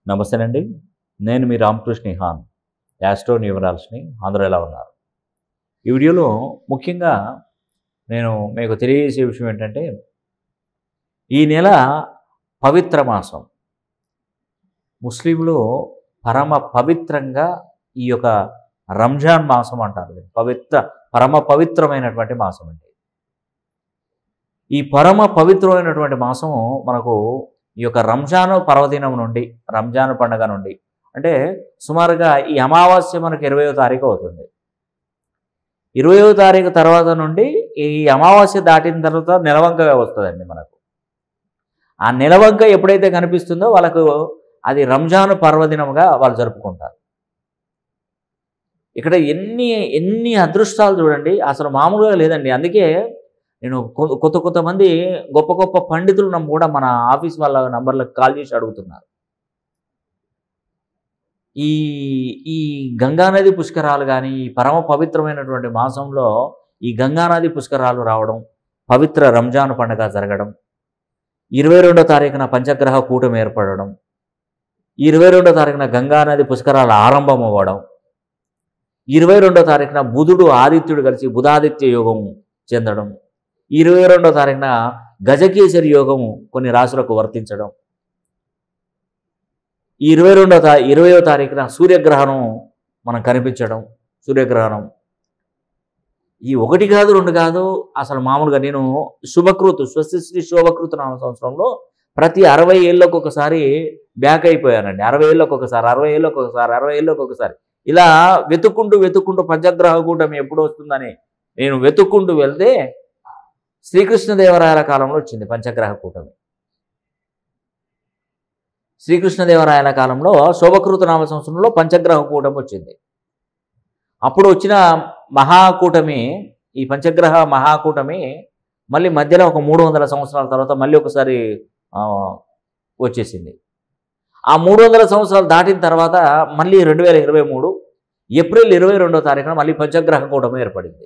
నమస్తేనండి నేను మీ రామకృష్ణ హాన్ యాస్ట్రో న్యూమరాల్స్ని అందరూ ఎలా ఉన్నారు ఈ వీడియోలో ముఖ్యంగా నేను మీకు తెలియజేసే విషయం ఏంటంటే ఈ నెల పవిత్ర మాసం ముస్లింలు పరమ పవిత్రంగా ఈ యొక్క రంజాన్ మాసం అంటారు దీన్ని. పవిత్ర పరమ పవిత్రమైనటువంటి మాసం అండి ఈ పరమ పవిత్రమైనటువంటి మాసం మనకు ఈ యొక్క రంజాను పర్వదినం నుండి రంజాను పండుగ నుండి అంటే సుమారుగా ఈ అమావాస్య మనకు ఇరవయో తారీఖు అవుతుంది ఇరవయో తారీఖు తర్వాత నుండి ఈ అమావాస్య దాటిన తర్వాత నెలవంకగా వస్తుందండి మనకు ఆ నెలవంక ఎప్పుడైతే కనిపిస్తుందో వాళ్ళకు అది రంజాను పర్వదినముగా వాళ్ళు జరుపుకుంటారు ఇక్కడ ఎన్ని ఎన్ని అదృష్టాలు చూడండి అసలు మామూలుగా లేదండి అందుకే నేను కొ- కొత్త కొత్త మంది గొప్ప గొప్ప పండితులు నమ్మ కూడా మన ఆఫీస్ వాళ్ళ నంబర్లకు కాల్ చేసి అడుగుతున్నారు ఈ ఈ గంగానది పుష్కరాలు కానీ ఈ పరమ పవిత్రమైనటువంటి మాసంలో ఈ గంగానది పుష్కరాలు రావడం పవిత్ర రంజాన్ పండుగ జరగడం ఇరవై రెండో తారీఖున పంచగ్రహ కూటమి ఏర్పడడం ఇరవై రెండో తారీఖున గంగానది పుష్కరాలు ఆరంభం అవ్వడం ఇరవై రెండో తారీఖున బుధుడు ఆదిత్యుడు కలిసి బుధాదిత్య యోగం చెందడం ఇరవై రెండో తారీఖున గజకేసరి యోగము కొన్ని రాశులకు వర్తించడం ఈ ఇరవై రెండో తా ఇరవయో తారీఖున సూర్యగ్రహణం మనం కనిపించడం సూర్యగ్రహణం ఈ ఒకటి కాదు రెండు కాదు అసలు మామూలుగా నేను శుభకృతు స్వస్తి శుభకృతు నామ సంవత్సరంలో ప్రతి అరవై ఏళ్ళకు ఒకసారి బ్యాక్ అయిపోయానండి అరవై ఏళ్ళకు ఒకసారి అరవై ఏళ్ళకు ఒకసారి అరవై ఏళ్ళకు ఒకసారి ఇలా వెతుక్కుంటూ వెతుక్కుంటూ పంచగ్రహ కూటమి ఎప్పుడు వస్తుందని నేను వెతుక్కుంటూ వెళ్తే శ్రీకృష్ణదేవరాయల కాలంలో వచ్చింది పంచగ్రహ కూటమి శ్రీకృష్ణదేవరాయల కాలంలో శోభకృత నామ సంవత్సరంలో పంచగ్రహ కూటమి వచ్చింది అప్పుడు వచ్చిన మహాకూటమి ఈ పంచగ్రహ మహాకూటమి మళ్ళీ మధ్యలో ఒక మూడు వందల సంవత్సరాల తర్వాత మళ్ళీ ఒకసారి ఆ, వచ్చేసింది ఆ మూడు వందల సంవత్సరాలు దాటిన తర్వాత మళ్ళీ రెండు వేల ఇరవై మూడు ఏప్రిల్ ఇరవై రెండో తారీఖున మళ్ళీ పంచగ్రహ కూటమి ఏర్పడింది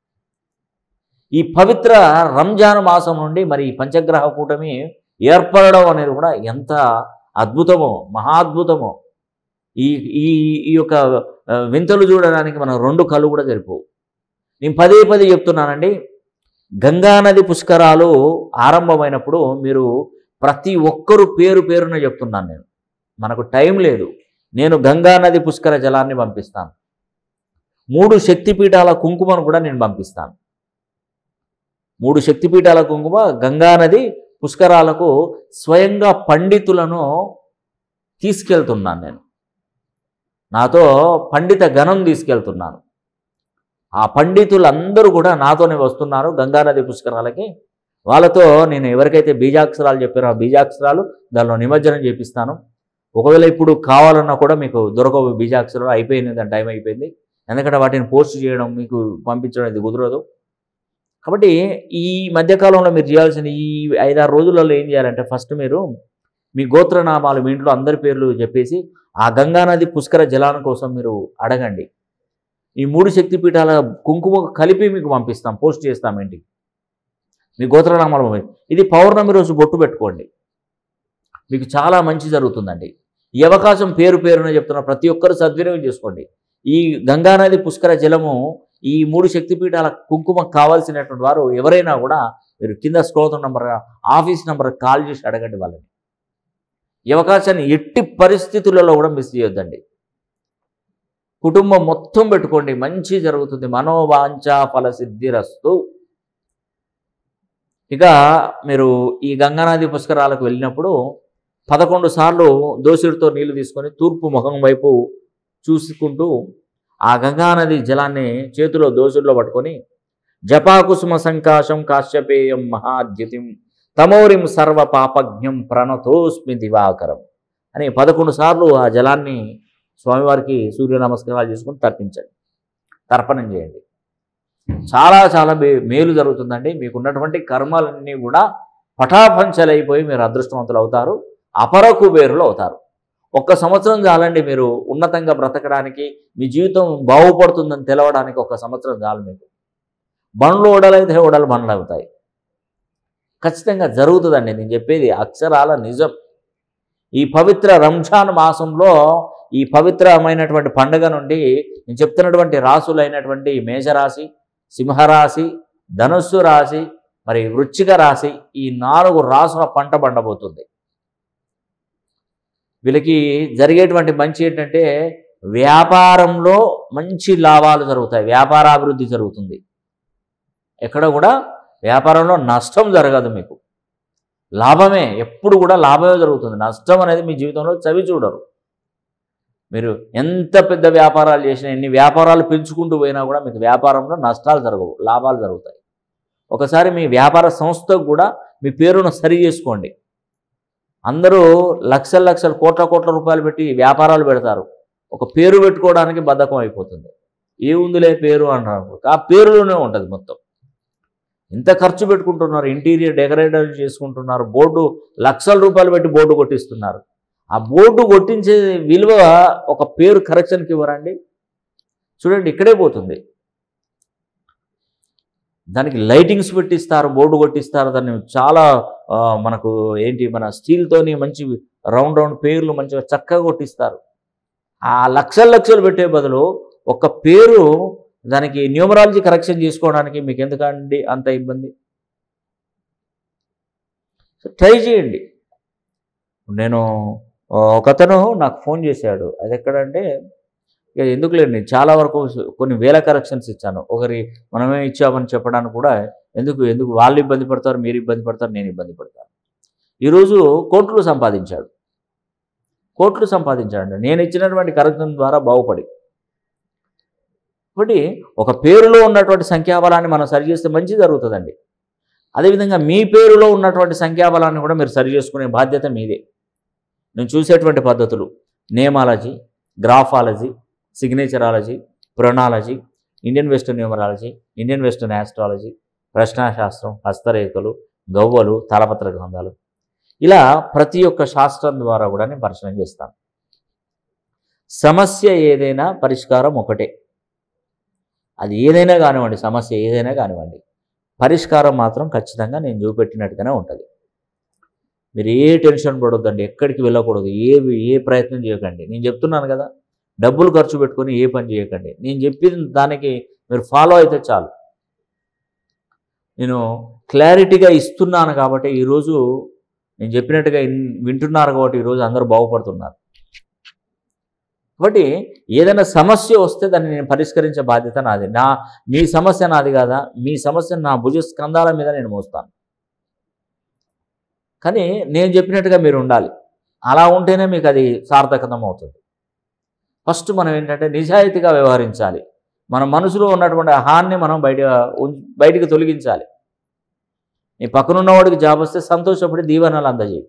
ఈ పవిత్ర రంజాన్ మాసం నుండి మరి ఈ పంచగ్రహ కూటమి ఏర్పడడం అనేది కూడా ఎంత అద్భుతమో మహాద్భుతమో ఈ ఈ ఈ యొక్క ఆ, వింతలు చూడడానికి మనం రెండు కళ్ళు కూడా సరిపోవు నేను పదే పదే చెప్తున్నానండి గంగానది పుష్కరాలు ఆరంభమైనప్పుడు మీరు ప్రతి ఒక్కరు పేరు పేరున చెప్తున్నాను నేను మనకు టైం లేదు నేను గంగానది పుష్కర జలాన్ని పంపిస్తాను మూడు శక్తిపీఠాల కుంకుమను కూడా నేను పంపిస్తాను మూడు శక్తిపీఠాల కుంకుమ గంగానది పుష్కరాలకు స్వయంగా పండితులను తీసుకెళ్తున్నాను నేను నాతో పండిత గణం తీసుకెళ్తున్నాను ఆ పండితులందరూ కూడా నాతోనే వస్తున్నారు గంగానది పుష్కరాలకి వాళ్ళతో నేను ఎవరికైతే బీజాక్షరాలు చెప్పారో ఆ బీజాక్షరాలు దానిలో నిమజ్జనం చేపిస్తాను ఒకవేళ ఇప్పుడు కావాలన్నా కూడా మీకు దొరకవు బీజాక్షరాలు అయిపోయింది దాని టైం అయిపోయింది ఎందుకంటే వాటిని పోస్ట్ చేయడం మీకు పంపించడం ఇది కుదరదు కాబట్టి ఈ మధ్యకాలంలో మీరు చేయాల్సిన ఈ ఐదారు రోజులలో ఏం చేయాలంటే ఫస్ట్ మీరు మీ గోత్రనామాలు మీ ఇంట్లో అందరి పేర్లు చెప్పేసి ఆ గంగానది పుష్కర జలాల కోసం మీరు అడగండి ఈ మూడు శక్తిపీఠాల కుంకుమ కలిపి మీకు పంపిస్తాం పోస్ట్ చేస్తాం ఇంటికి మీ గోత్రనామాలు పంపి ఇది పౌర్ణమి రోజు బొట్టు పెట్టుకోండి మీకు చాలా మంచి జరుగుతుందండి ఈ అవకాశం పేరు పేరున చెప్తున్న ప్రతి ఒక్కరు సద్వినియోగం చేసుకోండి ఈ గంగానది పుష్కర జలము ఈ మూడు శక్తిపీఠాల కుంకుమ కావాల్సినటువంటి వారు ఎవరైనా కూడా మీరు కింద స్క్రోతం నంబర్ ఆఫీస్ నంబర్ కాల్ చేసి అడగండి వాళ్ళని ఈ అవకాశాన్ని ఎట్టి పరిస్థితులలో కూడా మిస్ చేయొద్దండి కుటుంబం మొత్తం పెట్టుకోండి మంచి జరుగుతుంది మనోవాంఛ ఫల సిద్ధిరస్తు ఇక మీరు ఈ గంగానది పుష్కరాలకు వెళ్ళినప్పుడు పదకొండు సార్లు దోసుడితో నీళ్లు తీసుకొని తూర్పు ముఖం వైపు చూసుకుంటూ ఆ గంగానది జలాన్ని చేతిలో దోసుడిలో పట్టుకొని జపాకుసుమ సంకాశం కాశ్యపేయం మహాద్యుతిం తమోరిం సర్వ పాపజ్ఞం ప్రణతోస్మి దివాకరం అని పదకొండు సార్లు ఆ జలాన్ని స్వామివారికి సూర్య నమస్కారాలు చేసుకుని తర్పించండి తర్పణం చేయండి చాలా చాలా మే- మేలు జరుగుతుందండి మీకు ఉన్నటువంటి కర్మలన్నీ కూడా పటాపంచలైపోయి మీరు అదృష్టవంతులు అవుతారు అపర కుబేరులు అవుతారు ఒక్క సంవత్సరం చాలండి మీరు ఉన్నతంగా బ్రతకడానికి మీ జీవితం బాగుపడుతుందని తెలవడానికి ఒక సంవత్సరం చాలు మీకు బండ్లు ఓడలైతే ఓడలు బండ్లు అవుతాయి ఖచ్చితంగా జరుగుతుందండి నేను చెప్పేది అక్షరాల నిజం ఈ పవిత్ర రంజాన్ మాసంలో ఈ పవిత్రమైనటువంటి పండుగ నుండి నేను చెప్తున్నటువంటి రాసులైనటువంటి మేషరాశి సింహరాశి ధనుస్సు రాశి మరి వృశ్చిక రాశి ఈ నాలుగు రాసుల పంట పండబోతుంది వీళ్ళకి జరిగేటువంటి మంచి ఏంటంటే వ్యాపారంలో మంచి లాభాలు జరుగుతాయి వ్యాపారాభివృద్ధి జరుగుతుంది ఎక్కడ కూడా వ్యాపారంలో నష్టం జరగదు మీకు లాభమే ఎప్పుడు కూడా లాభమే జరుగుతుంది నష్టం అనేది మీ జీవితంలో చవి చూడరు మీరు ఎంత పెద్ద వ్యాపారాలు చేసినా ఎన్ని వ్యాపారాలు పెంచుకుంటూ పోయినా కూడా మీకు వ్యాపారంలో నష్టాలు జరగవు లాభాలు జరుగుతాయి ఒకసారి మీ వ్యాపార సంస్థకు కూడా మీ పేరును సరి చేసుకోండి అందరూ లక్షల లక్షల కోట్ల కోట్ల రూపాయలు పెట్టి వ్యాపారాలు పెడతారు ఒక పేరు పెట్టుకోవడానికి బద్ధకం అయిపోతుంది ఏ ఉందిలే పేరు అంటారు ఆ పేరులోనే ఉంటుంది మొత్తం ఇంత ఖర్చు పెట్టుకుంటున్నారు ఇంటీరియర్ డెకరేటర్ చేసుకుంటున్నారు బోర్డు లక్షల రూపాయలు పెట్టి బోర్డు కొట్టిస్తున్నారు ఆ బోర్డు కొట్టించే విలువ ఒక పేరు కరెక్షన్కి ఇవ్వరండి చూడండి ఇక్కడే పోతుంది దానికి లైటింగ్స్ పెట్టిస్తారు బోర్డు కొట్టిస్తారు దాన్ని చాలా ఆ, మనకు ఏంటి మన స్టీల్తోని మంచి రౌండ్ రౌండ్ పేర్లు మంచిగా చక్కగా కొట్టిస్తారు ఆ లక్షల లక్షలు పెట్టే బదులు ఒక పేరు దానికి న్యూమరాలజీ కరెక్షన్ చేసుకోవడానికి మీకు ఎందుకండి అంత ఇబ్బంది సో ట్రై చేయండి నేను ఆ, ఒకతను నాకు ఫోన్ చేశాడు అది ఎక్కడంటే ఇక ఎందుకులేండి చాలా వరకు కొన్ని వేల కరెక్షన్స్ ఇచ్చాను ఒకరి మనమే ఇచ్చామని చెప్పడానికి కూడా ఎందుకు ఎందుకు వాళ్ళు ఇబ్బంది పడతారు మీరు ఇబ్బంది పడతారు నేను ఇబ్బంది పడతాను ఈరోజు కోట్లు సంపాదించాడు కోట్లు సంపాదించాడు నేను ఇచ్చినటువంటి కరెక్షన్ ద్వారా బాగుపడి కాబట్టి ఒక పేరులో ఉన్నటువంటి సంఖ్యాబలాన్ని మనం సరి చేస్తే మంచి జరుగుతుందండి అదేవిధంగా మీ పేరులో ఉన్నటువంటి సంఖ్యాబలాన్ని కూడా మీరు సరి చేసుకునే బాధ్యత మీదే నేను చూసేటువంటి పద్ధతులు నేమాలజీ గ్రాఫాలజీ సిగ్నేచరాలజీ పురణాలజీ Indian western numerology Indian western astrology ప్రశ్నాశాస్త్రం హస్తరేఖలు గవ్వలు తాళపత్ర గ్రంథాలు ఇలా ప్రతి ఒక్క శాస్త్రం ద్వారా కూడా నేను పరిశీలన చేస్తాను సమస్య ఏదైనా పరిష్కారం ఒకటే అది ఏదైనా కానివ్వండి సమస్య ఏదైనా కానివ్వండి పరిష్కారం మాత్రం ఖచ్చితంగా నేను చూపెట్టినట్టుగానే ఉంటుంది మీరు ఏ టెన్షన్ పడొద్దండి ఎక్కడికి వెళ్ళకూడదు ఏ ఏ ప్రయత్నం చేయకండి నేను చెప్తున్నాను కదా డబ్బులు ఖర్చు పెట్టుకొని ఏ పని చేయకండి నేను చెప్పిన దానికి మీరు ఫాలో అయితే చాలు నేను క్లారిటీగా ఇస్తున్నాను కాబట్టి ఈరోజు నేను చెప్పినట్టుగా ఇన్- వింటున్నారు కాబట్టి ఈరోజు అందరూ బాగుపడుతున్నారు కాబట్టి ఏదైనా సమస్య వస్తే దాన్ని నేను పరిష్కరించే బాధ్యత నాది నా మీ సమస్య నాది కాదా మీ సమస్య నా భుజ స్కంధాల మీద నేను మోస్తాను కానీ నేను చెప్పినట్టుగా మీరు ఉండాలి అలా ఉంటేనే మీకు అది సార్థకతం అవుతుంది ఫస్ట్ మనం ఏంటంటే నిజాయితీగా వ్యవహరించాలి మన మనసులో ఉన్నటువంటి హాన్ని మనం బయట ఉం- బయటికి తొలగించాలి నీ పక్కనున్నవాడికి జాబ్ వస్తే సంతోషపడి దీవెనలు అందజేయి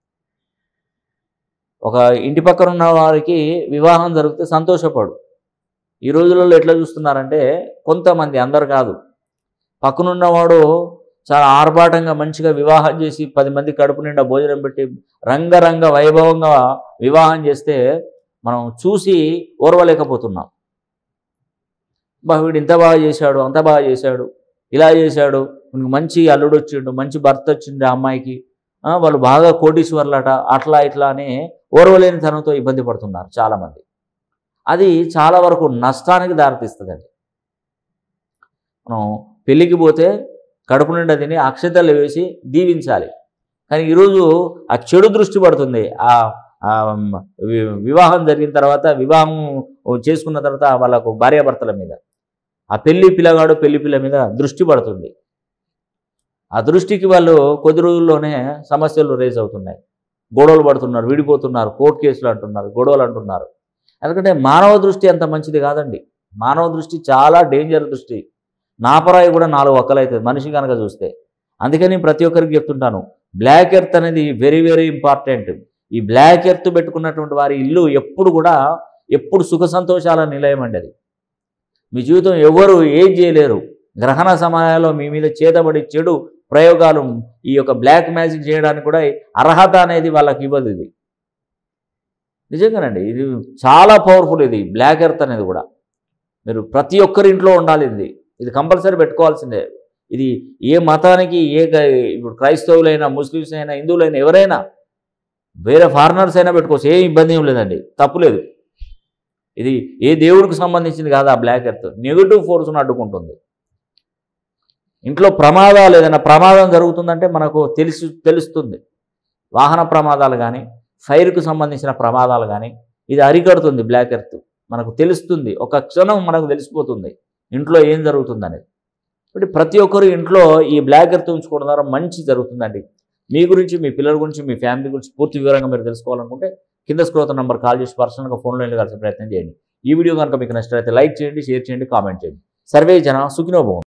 ఒక ఇంటి పక్కన ఉన్న వారికి వివాహం జరిగితే సంతోషపడు ఈ రోజులలో ఎట్లా చూస్తున్నారంటే కొంతమంది అందరు కాదు పక్కనున్నవాడు చాలా ఆర్భాటంగా మంచిగా వివాహం చేసి పది మంది కడుపు నిండా భోజనం పెట్టి రంగరంగ వైభవంగా వివాహం చేస్తే మనం చూసి ఓర్వలేకపోతున్నాం బా వీడు ఇంత బాగా చేశాడు అంత బాగా చేశాడు ఇలా చేశాడు మనకు మంచి అల్లుడు వచ్చిండు మంచి భర్త వచ్చిండు ఆ అమ్మాయికి ఆ, వాళ్ళు బాగా కోటీశ్వర్లట అట్లా ఇట్లా అని ఓర్వలేని తనంతో ఇబ్బంది పడుతున్నారు చాలామంది అది చాలా వరకు నష్టానికి దారితీస్తుందండి మనం పెళ్ళికి పోతే కడుపు నిండా తిని అక్షతలు వేసి దీవించాలి కానీ ఈరోజు ఆ చెడు దృష్టి పడుతుంది ఆ ఆ, వి- వివాహం జరిగిన తర్వాత వివాహం చేసుకున్న తర్వాత వాళ్ళకు భార్యాభర్తల మీద ఆ పెళ్లి పిల్లగాడు పెళ్లి పిల్ల మీద దృష్టి పడుతుంది ఆ దృష్టికి వాళ్ళు కొద్ది రోజుల్లోనే సమస్యలు రేజ్ అవుతున్నాయి గొడవలు పడుతున్నారు విడిపోతున్నారు కోర్టు కేసులు అంటున్నారు గొడవలు అంటున్నారు ఎందుకంటే మానవ దృష్టి అంత మంచిది కాదండి మానవ దృష్టి చాలా డేంజర్ దృష్టి నాపరాయి కూడా నాలుగు ఒక్కలవుతుంది మనిషి కనుక చూస్తే అందుకని ప్రతి ఒక్కరికి చెప్తుంటాను బ్లాక్ ఎర్త్ అనేది వెరీ వెరీ ఇంపార్టెంట్ ఈ బ్లాక్ ఎర్త్ పెట్టుకున్నటువంటి వారి ఇల్లు ఎప్పుడు కూడా ఎప్పుడు సుఖ సంతోషాల నిలయం అండి అది మీ జీవితం ఎవరు ఏం చేయలేరు గ్రహణ సమయాల్లో మీ మీద చేతబడి చెడు ప్రయోగాలు ఈ యొక్క బ్లాక్ మ్యాజిక్ చేయడానికి కూడా అర్హత అనేది వాళ్ళకి ఇవ్వదు ఇది నిజంగానండి ఇది చాలా పవర్ఫుల్ ఇది బ్లాక్ ఎర్త్ అనేది కూడా మీరు ప్రతి ఒక్కరి ఇంట్లో ఉండాలి ఇది ఇది కంపల్సరీ పెట్టుకోవాల్సిందే ఇది ఏ మతానికి ఏ గ- ఇప్పుడు క్రైస్తవులైనా ముస్లిమ్స్ అయినా హిందువులైనా ఎవరైనా వేరే ఫారినర్స్ అయినా పెట్టుకోవచ్చు ఏ ఇబ్బంది ఏం లేదండి తప్పులేదు ఇది ఏ దేవుడికి సంబంధించింది కాదు ఆ బ్లాక్ ఎర్త్ నెగిటివ్ ఫోర్స్ను అడ్డుకుంటుంది ఇంట్లో ప్రమాదాలు ఏదైనా ప్రమాదం జరుగుతుందంటే మనకు తెలుసు తెలుస్తుంది వాహన ప్రమాదాలు కానీ ఫైర్కు సంబంధించిన ప్రమాదాలు కానీ ఇది అరికడుతుంది బ్లాక్ ఎర్త్ మనకు తెలుస్తుంది ఒక క్షణం మనకు తెలిసిపోతుంది ఇంట్లో ఏం జరుగుతుందనేది కాబట్టి ప్రతి ఒక్కరు ఇంట్లో ఈ బ్లాక్ ఎర్త్ ఉంచుకోవడం ద్వారా మంచి జరుగుతుందండి మీ గురించి మీ పిల్లల గురించి మీ ఫ్యామిలీ గురించి పూర్తి వివరంగా మీరు తెలుసుకోవాలనుకుంటే కింద స్క్రోత నంబర్ కాల్ చేసి పర్సనల్గా ఫోన్లో కలిసి ప్రయత్నం చేయండి ఈ వీడియో కనుక మీకు నచ్చినట్లయితే లైక్ చేయండి షేర్ చేయండి కామెంట్ చేయండి సర్వే జన సుఖినోభవం